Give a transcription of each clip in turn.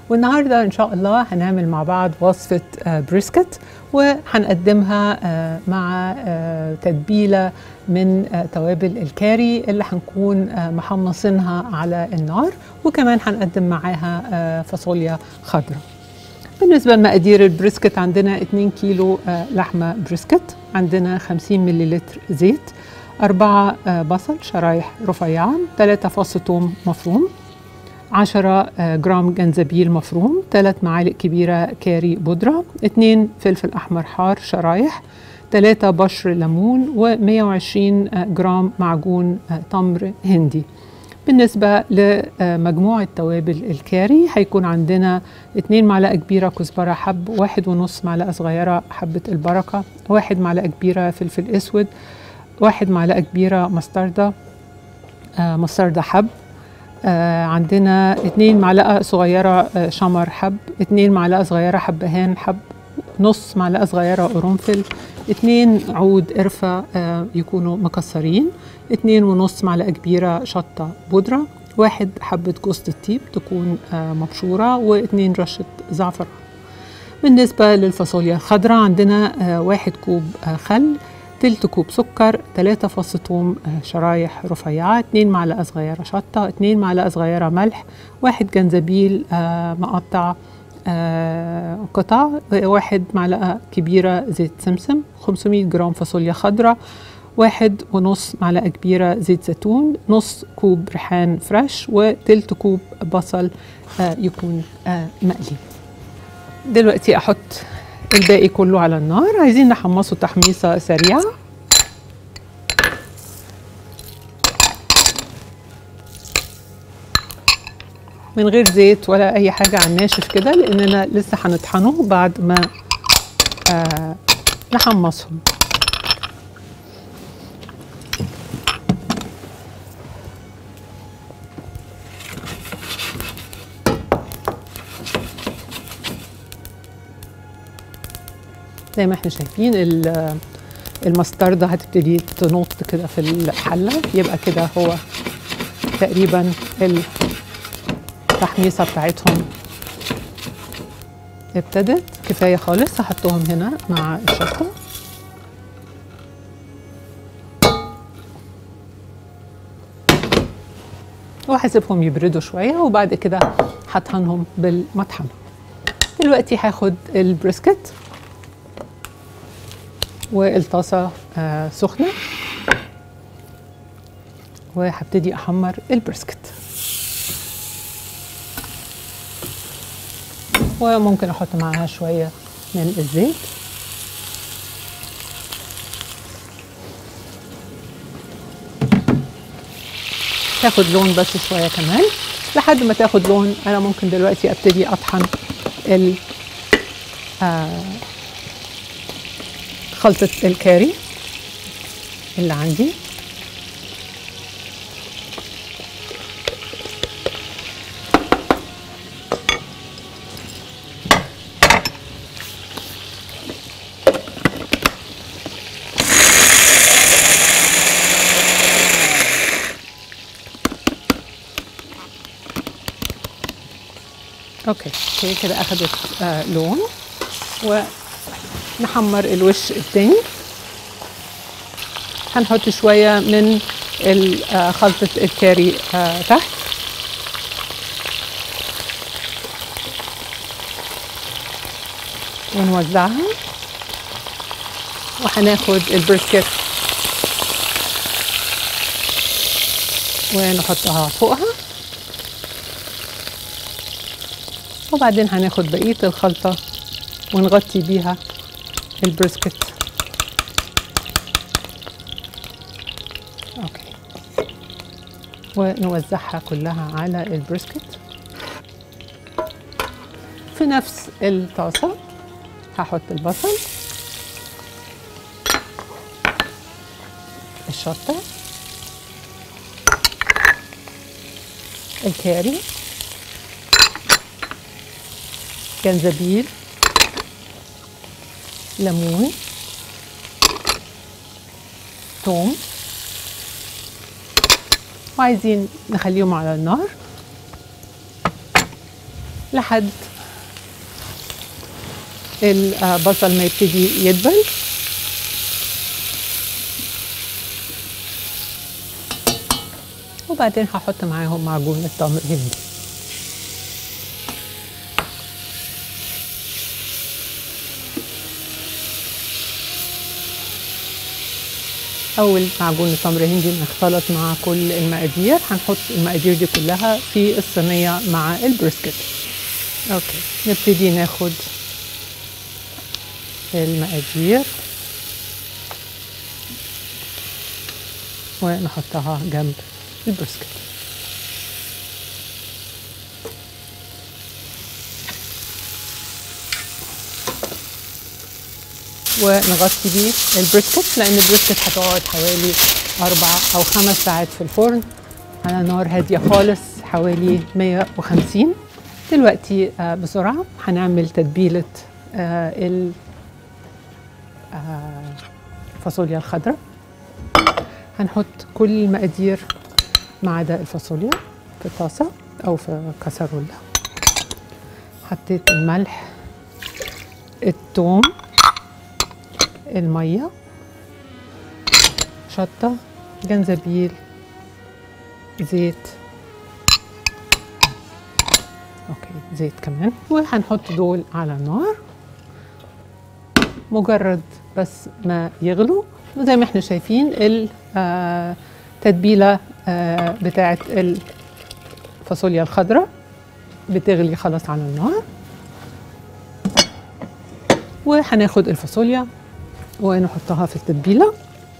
والنهارده ان شاء الله هنعمل مع بعض وصفه آه، بريسكت وهنقدمها آه، مع آه، تتبيله من آه، توابل الكاري اللي هنكون آه، محمصينها على النار وكمان هنقدم معاها آه، فاصوليا خضراء بالنسبة لمقادير البريسكت عندنا 2 كيلو آه، لحمة بريسكت عندنا 50 مليلتر زيت أربعة آه، بصل شرايح رفيعة 3 فص ثوم مفروم 10 آه، جرام جنزبيل مفروم 3 معالق كبيرة كاري بودرة 2 فلفل أحمر حار شرايح 3 بشر ليمون و120 جرام معجون آه، تمر هندي بالنسبة لمجموعة توابل الكاري هيكون عندنا 2 معلقة كبيرة كزبرة حب واحد ونص معلقة صغيرة حبة البركة واحد معلقة كبيرة فلفل أسود واحد معلقة كبيرة مستردة آه مستردة حب آه عندنا اتنين معلقة صغيرة آه شمر حب اتنين معلقة صغيرة حبهان حب نص معلقة صغيرة قرنفل اتنين عود قرفة آه يكونوا مكسرين اتنين ونص معلقة كبيرة شطة بودرة واحد حبة جوز الطيب تكون آه مبشورة واتنين رشة زعفران بالنسبة للفاصوليا الخضراء عندنا آه واحد كوب آه خل تلت كوب سكر تلاتة فص ثوم آه شرايح رفيعة اتنين معلقة صغيرة شطة اتنين معلقة صغيرة ملح واحد جنزبيل آه مقطع آه قطع واحد معلقة كبيرة زيت سمسم 500 جرام فاصوليا خضراء واحد ونص معلقة كبيرة زيت زيتون نص كوب ريحان فريش وتلت كوب بصل آه يكون آه مقلي دلوقتي أحط الباقي كله على النار عايزين نحمصه تحميصة سريعة من غير زيت ولا أي حاجة على الناشف كده لأننا لسه هنطحنه بعد ما آه نحمصهم زي ما احنا شايفين ال- المستردة هتبتدي تنط كده في الحلة يبقى كده هو تقريبا التحميصة بتاعتهم ابتدت كفاية خالص هحطهم هنا مع الشطة وهسيبهم يبردوا شوية وبعد كده هطحنهم بالمطحنة دلوقتي هاخد البريسكت والطاسة آه سخنة وهبتدي أحمر البريسكت وممكن أحط معاها شوية من الزيت تاخد لون بس شوية كمان لحد ما تاخد لون أنا ممكن دلوقتي أبتدي أطحن ال آه خلطة الكاري اللي عندي اوكي هي كده اخدت آه لون ونحمر الوش التاني هنحط شوية من ال- آه، خلطة الكاري آه، تحت ونوزعها وهناخد البريسكت ونحطها فوقها وبعدين هناخد بقية الخلطة ونغطي بيها البريسكت اوكي ونوزعها كلها على البريسكت في نفس الطاسة هحط البصل الشطة الكاري جنزبيل ليمون ثوم وعايزين نخليهم على النار لحد البصل ما يبتدي يدبل وبعدين هحط معاهم معجون التمر الهندي اول معجون التمر الهندي ما اختلط مع كل المقادير هنحط المقادير دي كلها في الصينيه مع البريسكت اوكي نبتدي ناخد المقادير ونحطها جنب البريسكت ونغطي بيه البريسكت لان البريسكت هتقعد حوالي اربع او خمس ساعات في الفرن على نار هاديه خالص حوالي 150 دلوقتي آه بسرعه هنعمل تتبيله آه الفاصوليا الخضراء هنحط كل المقادير ما عدا الفاصوليا في طاسه او في كسرولة حطيت الملح الثوم الميه شطه جنزبيل زيت اوكي زيت كمان وهنحط دول على النار مجرد بس ما يغلوا وزي ما احنا شايفين التتبيله بتاعه الفاصوليا الخضراء بتغلي خلاص على النار وهناخد الفاصوليا ونحطها في التتبيله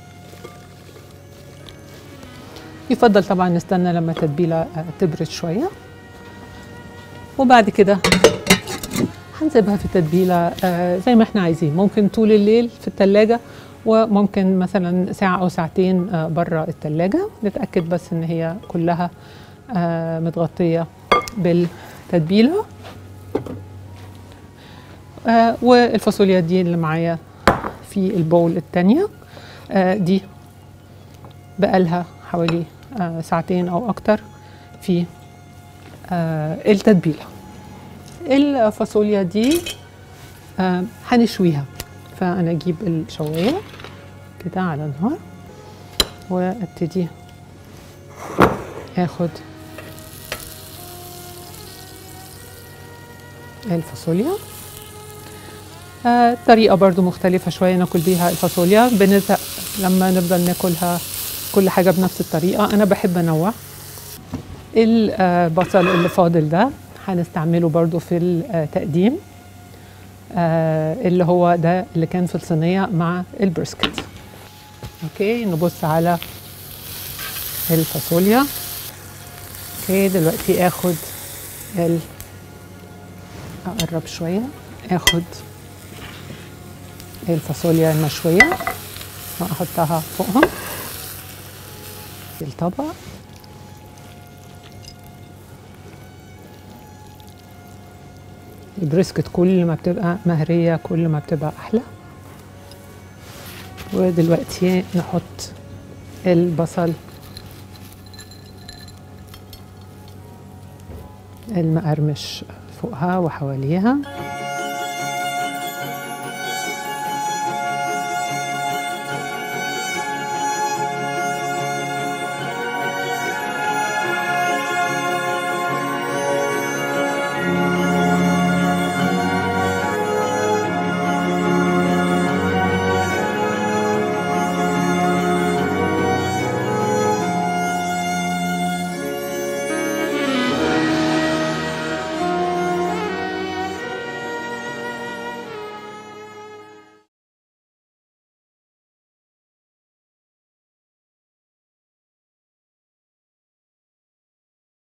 يفضل طبعا نستنى لما التتبيله تبرد شويه وبعد كده هنسيبها في التتبيله زي ما احنا عايزين ممكن طول الليل في التلاجة وممكن مثلا ساعة أو ساعتين بره التلاجة نتأكد بس إن هي كلها متغطية بالتتبيلة والفاصوليا دي اللي معايا في البول التانية دي بقالها حوالي ساعتين أو أكتر في التتبيله الفاصوليا دي آه هنشويها فانا اجيب الشوايه كده على النار وابتدي اخد الفاصوليا آه طريقه برضو مختلفه شويه ناكل بيها الفاصوليا بنزهق لما نفضل ناكلها كل حاجه بنفس الطريقه انا بحب انوع البصل اللي فاضل ده هنستعمله برضو في التقديم آه اللي هو ده اللي كان في الصينية مع البريسكت اوكي نبص على الفاصوليا اوكي دلوقتي اخد ال اقرب شوية اخد الفاصوليا المشوية واحطها فوقها في الطبق البريسكت كل ما بتبقى مهرية كل ما بتبقى أحلى ودلوقتي نحط البصل المقرمش فوقها وحواليها